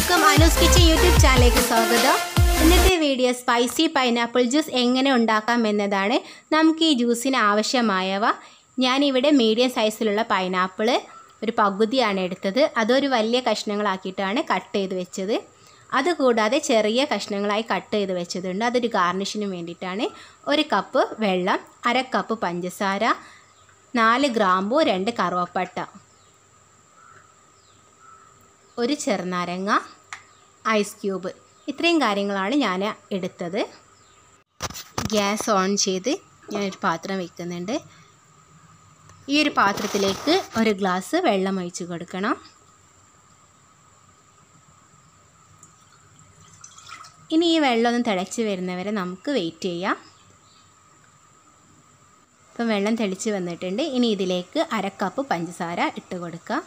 എല്ലാവർക്കും Anu's kitchen YouTube ചാനലിലേക്ക് സ്വാഗതം ഇന്നത്തെ വീഡിയോ സ്പൈസി പൈനാപ്പിൾ ജ്യൂസ് എങ്ങനെ ഉണ്ടാക്കാം എന്നതാണ് നമുക്ക് ഈ ജ്യൂസിന് ആവശ്യമായവ ഞാനിവിടെ മീഡിയം സൈസിലുള്ള പൈനാപ്പിൾ ഒരു പകുതിയാണ് എടുത്തത് അതൊരു വലിയ കഷ്ണങ്ങളാക്കിയിട്ടാണ് കട്ട് ചെയ്ത് വെച്ചത് അതുകൂടാതെ ചെറിയ കഷ്ണങ്ങളായി കട്ട് ചെയ്ത് വെച്ചതുണ്ട് അതൊരു ഗാർണിഷിന് വേണ്ടിയിട്ടാണ് ഒരു കപ്പ് വെള്ളം അര കപ്പ് പഞ്ചസാര നാല് ഗ്രാമ്പു രണ്ട് കറുവപ്പട്ട ഒരു ചെറുനാരങ്ങ ഐസ് ക്യൂബ് ഇത്രയും കാര്യങ്ങളാണ് ഞാൻ എടുത്തത് ഗ്യാസ് ഓൺ ചെയ്ത് ഞാനൊരു പാത്രം വെക്കുന്നുണ്ട് ഈ ഒരു പാത്രത്തിലേക്ക് ഒരു ഗ്ലാസ് വെള്ളം ഒഴിച്ച് കൊടുക്കണം ഇനി ഈ വെള്ളം ഒന്ന് തിളച്ച് വരുന്നവരെ നമുക്ക് വെയിറ്റ് ചെയ്യാം ഇപ്പം വെള്ളം തെളിച്ച് വന്നിട്ടുണ്ട് ഇനി ഇതിലേക്ക് അര കപ്പ് പഞ്ചസാര ഇട്ട് കൊടുക്കാം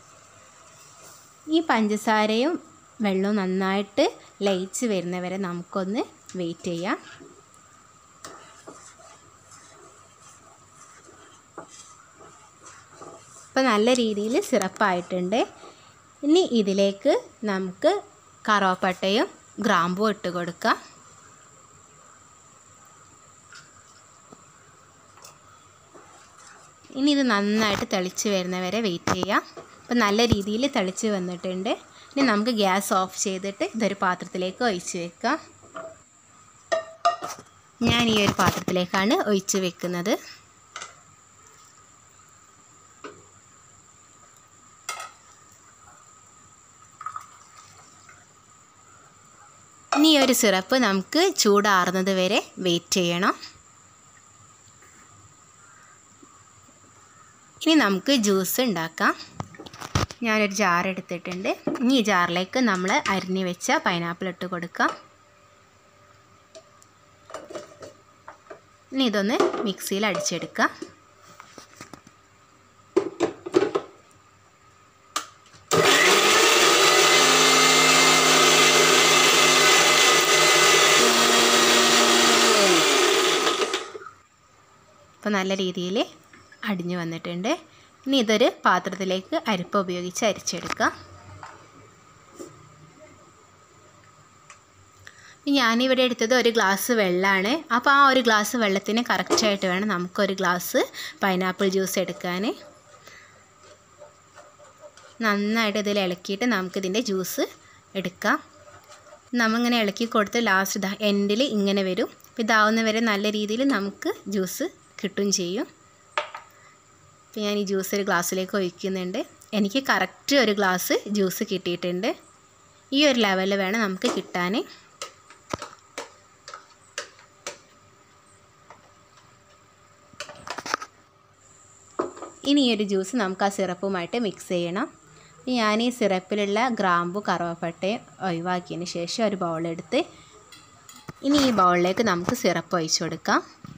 ഈ പഞ്ചസാരയും വെള്ളവും നന്നായിട്ട് ലയിച്ച് വരുന്നവരെ നമുക്കൊന്ന് വെയിറ്റ് ചെയ്യാം ഇപ്പം നല്ല രീതിയിൽ സിറപ്പായിട്ടുണ്ട് ഇനി ഇതിലേക്ക് നമുക്ക് കറുവപ്പട്ടയും ഗ്രാമ്പും ഇട്ട് കൊടുക്കാം ഇനി ഇത് നന്നായിട്ട് തെളിച്ച് വരുന്നവരെ വെയിറ്റ് ചെയ്യാം അപ്പം നല്ല രീതിയിൽ തെളിച്ച് വന്നിട്ടുണ്ട് ഇനി നമുക്ക് ഗ്യാസ് ഓഫ് ചെയ്തിട്ട് ഇതൊരു പാത്രത്തിലേക്ക് ഒഴിച്ച് വെക്കാം ഞാൻ ഈ ഒരു പാത്രത്തിലേക്കാണ് ഒഴിച്ച് വെക്കുന്നത് ഇനി ഈ ഒരു സിറപ്പ് നമുക്ക് ചൂടാറുന്നത് വരെ വെയിറ്റ് ചെയ്യണം ഇനി നമുക്ക് ജ്യൂസ് ഉണ്ടാക്കാം ഞാനൊരു ജാർ എടുത്തിട്ടുണ്ട് ഇനി ഈ ജാറിലേക്ക് നമ്മൾ അരിഞ്ഞ് വെച്ച പൈനാപ്പിൾ ഇട്ട് കൊടുക്കാം ഇനി ഇതൊന്ന് മിക്സിയിൽ അടിച്ചെടുക്കാം ഇപ്പോൾ നല്ല രീതിയിൽ അടിഞ്ഞു വന്നിട്ടുണ്ട് ഇനി ഇതൊരു പാത്രത്തിലേക്ക് അരിപ്പ ഉപയോഗിച്ച് അരിച്ചെടുക്കാം ഞാനിവിടെ എടുത്തത് ഒരു ഗ്ലാസ് വെള്ളമാണ് അപ്പോൾ ആ ഒരു ഗ്ലാസ് വെള്ളത്തിന് കറക്റ്റായിട്ട് വേണം നമുക്കൊരു ഗ്ലാസ് പൈനാപ്പിൾ ജ്യൂസ് എടുക്കാൻ നന്നായിട്ട് ഇതിൽ ഇളക്കിയിട്ട് നമുക്കിതിൻ്റെ ജ്യൂസ് എടുക്കാം നമ്മളിങ്ങനെ ഇളക്കി കൊടുത്ത് ലാസ്റ്റ് ഇതാ എൻഡിൽ ഇങ്ങനെ വരും അപ്പോൾ ഇതാവുന്ന വരെ നല്ല രീതിയിൽ നമുക്ക് ജ്യൂസ് കിട്ടും ചെയ്യും അപ്പോൾ ഞാൻ ഈ ജ്യൂസ് ഒരു ഗ്ലാസ്സിലേക്ക് ഒഴിക്കുന്നുണ്ട് എനിക്ക് കറക്റ്റ് ഒരു ഗ്ലാസ് ജ്യൂസ് കിട്ടിയിട്ടുണ്ട് ഈ ഒരു ലെവലിൽ വേണം നമുക്ക് കിട്ടാൻ ഇനി ഈ ഒരു ജ്യൂസ് നമുക്ക് ആ സിറപ്പുമായിട്ട് മിക്സ് ചെയ്യണം ഞാൻ ഈ സിറപ്പിലുള്ള ഗ്രാമ്പു കറുവപ്പട്ടയും ഒഴിവാക്കിയതിന് ശേഷം ഒരു ബൗളെടുത്ത് ഇനി ഈ ബൗളിലേക്ക് നമുക്ക് സിറപ്പ് ഒഴിച്ചു കൊടുക്കാം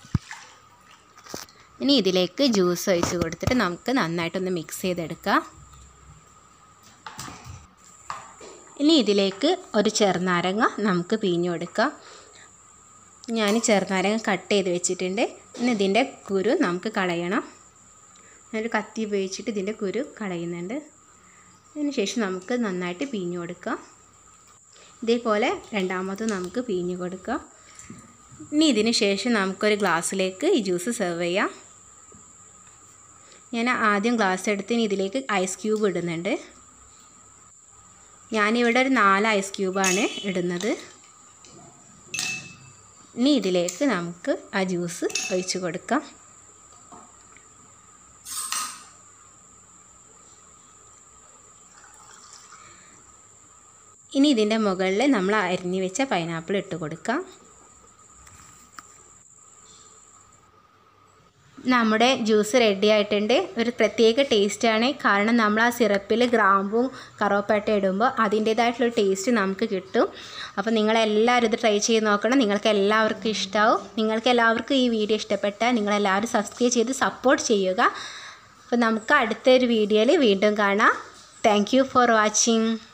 ഇനി ഇതിലേക്ക് ജ്യൂസ് ഒഴിച്ച് കൊടുത്തിട്ട് നമുക്ക് നന്നായിട്ടൊന്ന് മിക്സ് ചെയ്തെടുക്കാം ഇനി ഇതിലേക്ക് ഒരു ചെറുനാരങ്ങ നമുക്ക് പിഴിഞ്ഞു കൊടുക്കാം ഞാൻ ചെറുനാരങ്ങ കട്ട് ചെയ്ത് വെച്ചിട്ടുണ്ട് ഇനി ഇതിൻ്റെ കുരു നമുക്ക് കളയണം ഞാനൊരു കത്തി ഉപയോഗിച്ചിട്ട് ഇതിൻ്റെ കുരു കളയുന്നുണ്ട് അതിന് ശേഷം നമുക്ക് നന്നായിട്ട് പിഴിഞ്ഞു കൊടുക്കാം ഇതേപോലെ രണ്ടാമതും നമുക്ക് പിഴിഞ്ഞു കൊടുക്കാം ഇനി ഇതിന് ശേഷം നമുക്കൊരു ഗ്ലാസ്സിലേക്ക് ഈ ജ്യൂസ് സെർവ് ചെയ്യാം ഞാൻ ആദ്യം ഗ്ലാസ് എടുത്ത് ഇനി ഇതിലേക്ക് ഐസ് ക്യൂബ് ഇടുന്നുണ്ട് ഞാനിവിടെ ഒരു നാല് ഐസ് ക്യൂബാണ് ഇടുന്നത് ഇനി ഇതിലേക്ക് നമുക്ക് ആ ജ്യൂസ് ഒഴിച്ച് കൊടുക്കാം ഇനി ഇതിൻ്റെ മുകളിൽ നമ്മൾ അരിഞ്ഞു വെച്ച പൈനാപ്പിൾ ഇട്ട് കൊടുക്കാം നമ്മുടെ ജ്യൂസ് റെഡി ആയിട്ടുണ്ട് ഒരു പ്രത്യേക ടേസ്റ്റാണ് കാരണം നമ്മൾ ആ സിറപ്പിൽ ഗ്രാമ്പും കറുവപ്പട്ട ഇടുമ്പോൾ അതിൻ്റേതായിട്ടുള്ള ടേസ്റ്റ് നമുക്ക് കിട്ടും അപ്പോൾ നിങ്ങളെല്ലാവരും ഇത് ട്രൈ ചെയ്ത് നോക്കണം നിങ്ങൾക്ക് എല്ലാവർക്കും ഇഷ്ടമാവും നിങ്ങൾക്ക് എല്ലാവർക്കും ഈ വീഡിയോ ഇഷ്ടപ്പെട്ടാൽ നിങ്ങളെല്ലാവരും സബ്സ്ക്രൈബ് ചെയ്ത് സപ്പോർട്ട് ചെയ്യുക അപ്പോൾ നമുക്ക് അടുത്തൊരു വീഡിയോയിൽ വീണ്ടും കാണാം താങ്ക് ഫോർ വാച്ചിങ്